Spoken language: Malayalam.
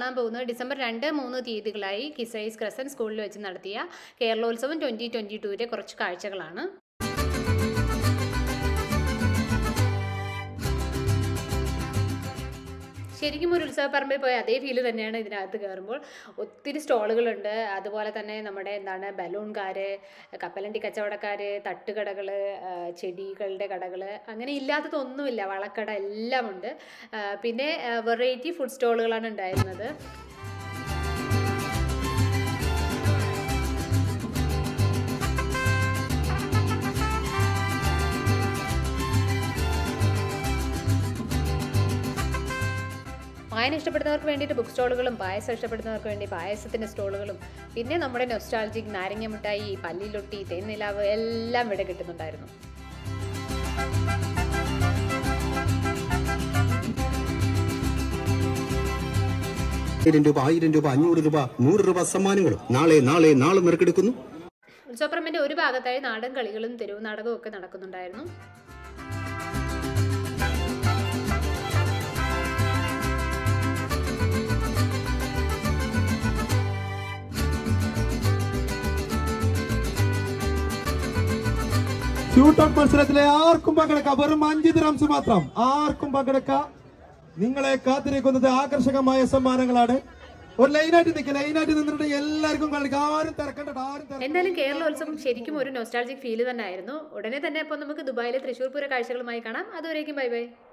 കാണാൻ പോകുന്നത് ഡിസംബർ രണ്ട് മൂന്ന് തീയതികളായി കിസൈസ് ക്രസൻ സ്കൂളിൽ വെച്ച് നടത്തിയ കേരളോത്സവം ട്വൻറ്റി ട്വൻറ്റി ടൂവിലെ കുറച്ച് കാഴ്ചകളാണ് ശരിക്കും ഒരു ഉത്സവപ്പറമ്പിൽ പോയ അതേ ഫീല് തന്നെയാണ് ഇതിനകത്ത് കയറുമ്പോൾ ഒത്തിരി സ്റ്റോളുകളുണ്ട് അതുപോലെ തന്നെ നമ്മുടെ എന്താണ് ബലൂൺകാർ കപ്പലണ്ടി കച്ചവടക്കാർ തട്ടുകടകൾ ചെടികളുടെ കടകൾ അങ്ങനെ ഇല്ലാത്തതൊന്നുമില്ല വളക്കട എല്ലാം ഉണ്ട് ആ, പിന്നെ വെറൈറ്റി ഫുഡ് സ്റ്റോളുകളാണ് ഉണ്ടായിരുന്നത് വായന ഇഷ്ടപ്പെടുന്നവർക്ക് വേണ്ടിയിട്ട് ബുക്ക് സ്റ്റോളുകളും പായസം ഇഷ്ടപ്പെടുന്നവർക്ക് വേണ്ടി പായസത്തിൻ്റെ സ്റ്റോളുകളും പിന്നെ നമ്മുടെ നൊസ്റ്റാൾജിക് നാരങ്ങ മിഠായി പല്ലിലൊട്ടി തേൻനിലാവ് എല്ലാം ഇവിടെ കിട്ടുന്നുണ്ടായിരുന്നു ആയിരം രൂപ ആയിരം രൂപ അഞ്ഞൂറ് രൂപ നൂറ് രൂപ സമ്മാനങ്ങളും നാളെ നാളെ നാളെ നറുക്കെടുക്കുന്നു ഉത്സവപ്പറമ്പിൻ്റെ ഒരു ഭാഗത്തായി നാടൻ കളികളും തെരുവ് നാടകവും ഒക്കെ നടക്കുന്നുണ്ടായിരുന്നു ഷൂട്ടൗട്ട് മത്സരത്തിലെ ആർക്കും പങ്കെടുക്കാം വെറും അഞ്ച് ദിറംസ് മാത്രം ആർക്കും പങ്കെടുക്കാം നിങ്ങളെ കാത്തിരിക്കുന്നത് ആകർഷകമായ സമ്മാനങ്ങളാണ് ഒരു ലൈനായിട്ട് നിൽക്കുക ലൈനായിട്ട് നിന്നിട്ട് എല്ലാവർക്കും കളിക്കാം ആരും തിരക്കണ്ട ആരും തിരക്കണ്ട. എന്തായാലും കേരളോത്സവം ശരിക്കും ഒരു നൊസ്റ്റാൾജിക് ഫീല് തന്നെ ആയിരുന്നു ഉടനെ തന്നെ അപ്പോൾ നമുക്ക് ദുബായിലെ തൃശ്ശൂർ പൂര കാഴ്ചകളുമായി കാണാം അതുവരേക്കും ബൈ ബൈ